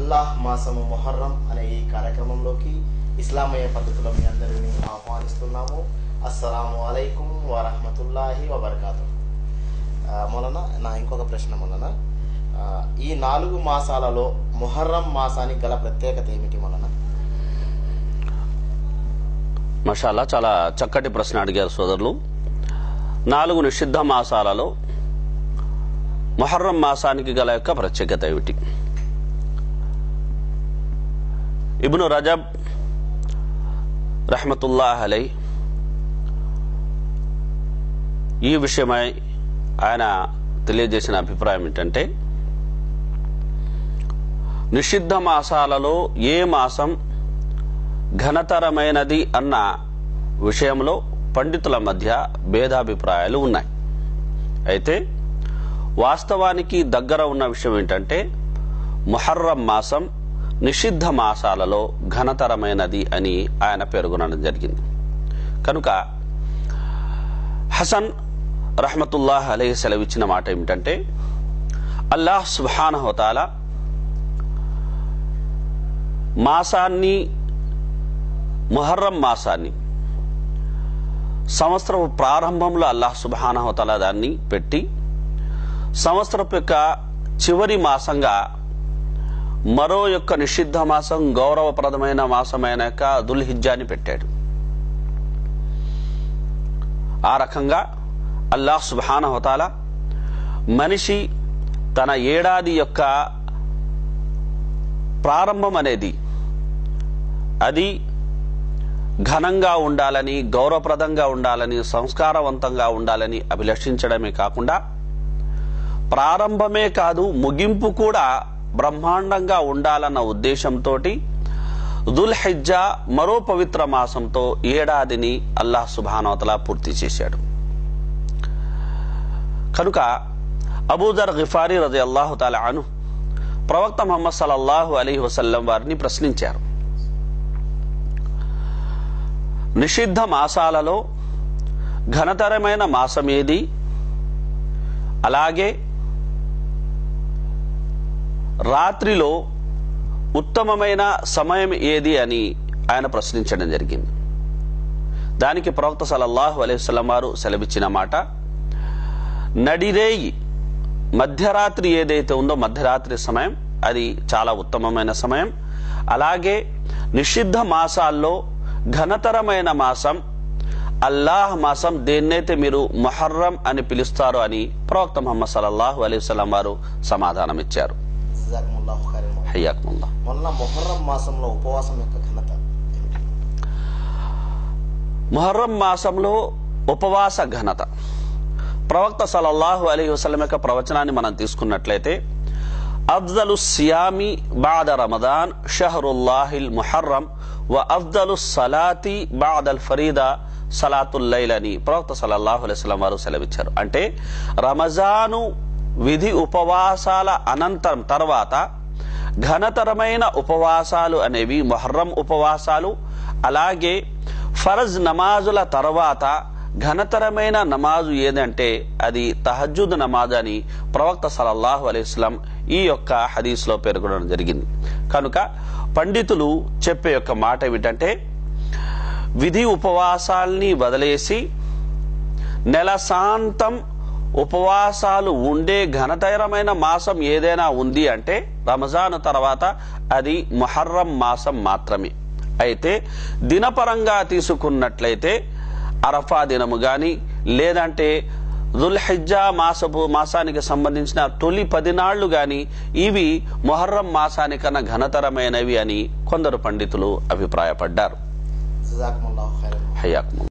అల్లాహ్ మాసము మొహర్రం అనే ఈ కార్యక్రమంలోకి ఇస్లామీయ పద్ధతిలో మీ అందరినీ ఆహ్వానిస్తున్నాము అస్సలాము అలైకుం వరహమతుల్లాహి వబర్కాతు మొలన నా ఇంకొక ప్రశ్న మొలన ఆ, ఈ నాలుగు మాసాలలో మొహర్రం మాసానికి గల ప్రత్యేకత ఏమిటి మొలన మషాలా చాలా చక్కటి ప్రశ్న అడిగారు సోదరులు నాలుగు నిషిద్ధ మాసాలలో మొహర్రం మాసానికి గల యొక్క ప్రత్యేకత ఏమిటి ఇబ్ను రజబ్ రహమతుల్లాహ్ అలై ఈ విషయమై ఆయన తెలియజేసిన అభిప్రాయం ఏంటంటే నిషిద్ధ మాసాలలో ఏ మాసం ఘనతరమైనది అన్న విషయంలో పండితుల మధ్య భేదాభిప్రాయాలు ఉన్నాయి అయితే వాస్తవానికి దగ్గర ఉన్న విషయం ఏంటంటే ముహర్రం మాసం నిషిద్ధ మాసాలలో ఘనతరమైనది అని ఆయన పేర్కొనడం జరిగింది కనుక హసన్ రహమతుల్లాహ్ అలీ సెలవిచ్చిన మాట ఏమిటంటే అల్లాహ్ సుబానహోతాల మాసాన్ని ముహర్రం మాసాన్ని సంవత్సరపు ప్రారంభంలో అల్లాహ్ సుబానహోతల దాన్ని పెట్టి సంవత్సరపు యొక్క చివరి మాసంగా మరో యొక్క నిషిద్ధ మాసం గౌరవప్రదమైన మాసమైన యొక్క దుల్హిజ్జాని పెట్టాడు ఆ రకంగా అల్లాహ్ సుబానహోతాల మనిషి తన ఏడాది యొక్క ప్రారంభం అనేది అది ఘనంగా ఉండాలని గౌరవప్రదంగా ఉండాలని సంస్కారవంతంగా ఉండాలని అభిలషించడమే కాకుండా ప్రారంభమే కాదు ముగింపు కూడా బ్రహ్మాండంగా ఉండాలన్న ఉద్దేశంతో దుల్హిజ్జా మరో పవిత్ర మాసంతో ఏడాదిని అల్లాహ్ సుబానవతల పూర్తి చేశాడు కనుక అబూదర్ గిఫారీ రజి అల్లాహు తాలా అను ప్రవక్త ముహమ్మద్ సల్లల్లాహు అలీ వసల్లం వారిని ప్రశ్నించారు నిషిద్ధ మాసాలలో ఘనతరమైన మాసం ఏది అలాగే రాత్రిలో ఉత్తమమైన సమయం ఏది అని ఆయన ప్రశ్నించడం జరిగింది దానికి ప్రవక్త సలల్లాహు అలైవలం వారు సెలవిచ్చిన మాట నడిరేయి మధ్యరాత్రి ఏదైతే ఉందో మధ్యరాత్రి సమయం అది చాలా ఉత్తమమైన సమయం అలాగే నిషిద్ధ మాసాల్లో ఘనతరమైన మాసం అల్లాహ్ మాసం దేన్నైతే మీరు మొహర్రం అని పిలుస్తారు అని ప్రవక్త ముహమ్మద్ సల్లల్లాహు అలైహి వసల్లం వారు సమాధానం ఇచ్చారు జజాకుముల్లాహు ఖైరన్ మౌలానా. హయ్యాకుముల్లా మొన్న మొహర్రం మాసంలో ఉపవాసం యొక్క ఘనత ఏమిటి మొహర్రం మాసంలో ఉపవాస ఘనత ప్రవక్త సలల్లాహు అలీ వసలం యొక్క ప్రవచనాన్ని మనం తీసుకున్నట్లయితే అఫ్జలు సియామి బాద రమదాన్ షహరుల్లాహిల్ ముహర్రం వ అఫ్జలు సలాతి బాదల్ ఫరీదా సలాతుల్లైల్ అని ప్రవక్త సలల్లాహు అలైస్లం వారు సెలవిచ్చారు అంటే రమజాను విధి ఉపవాసాల అనంతరం తర్వాత ఘనతరమైన ఉపవాసాలు అనేవి మొహర్రం ఉపవాసాలు అలాగే ఫరజ్ నమాజుల తర్వాత ఘనతరమైన నమాజు ఏదంటే అది తహజుద్ నమాజ్ అని ప్రవక్త సలల్లాహు అలైస్లాం ఈ యొక్క హదీస్లో పేర్కొనడం జరిగింది కనుక పండితులు చెప్పే యొక్క మాట ఏమిటంటే విధి ఉపవాసాల్ని వదిలేసి నెల శాంతం ఉపవాసాలు ఉండే ఘనతరమైన మాసం ఏదైనా ఉంది అంటే రంజాన్ తర్వాత అది మొహర్రం మాసం మాత్రమే అయితే దినపరంగా తీసుకున్నట్లయితే అరఫా దినము గాని లేదంటే దుల్హిజ్జా మాసపు మాసానికి సంబంధించిన తొలి పదినాళ్లు గాని ఇవి మొహర్రం మాసానికన్నా ఘనతరమైనవి అని కొందరు పండితులు అభిప్రాయపడ్డారు జజాకుముల్లాహు ఖైరన్ హయాకుము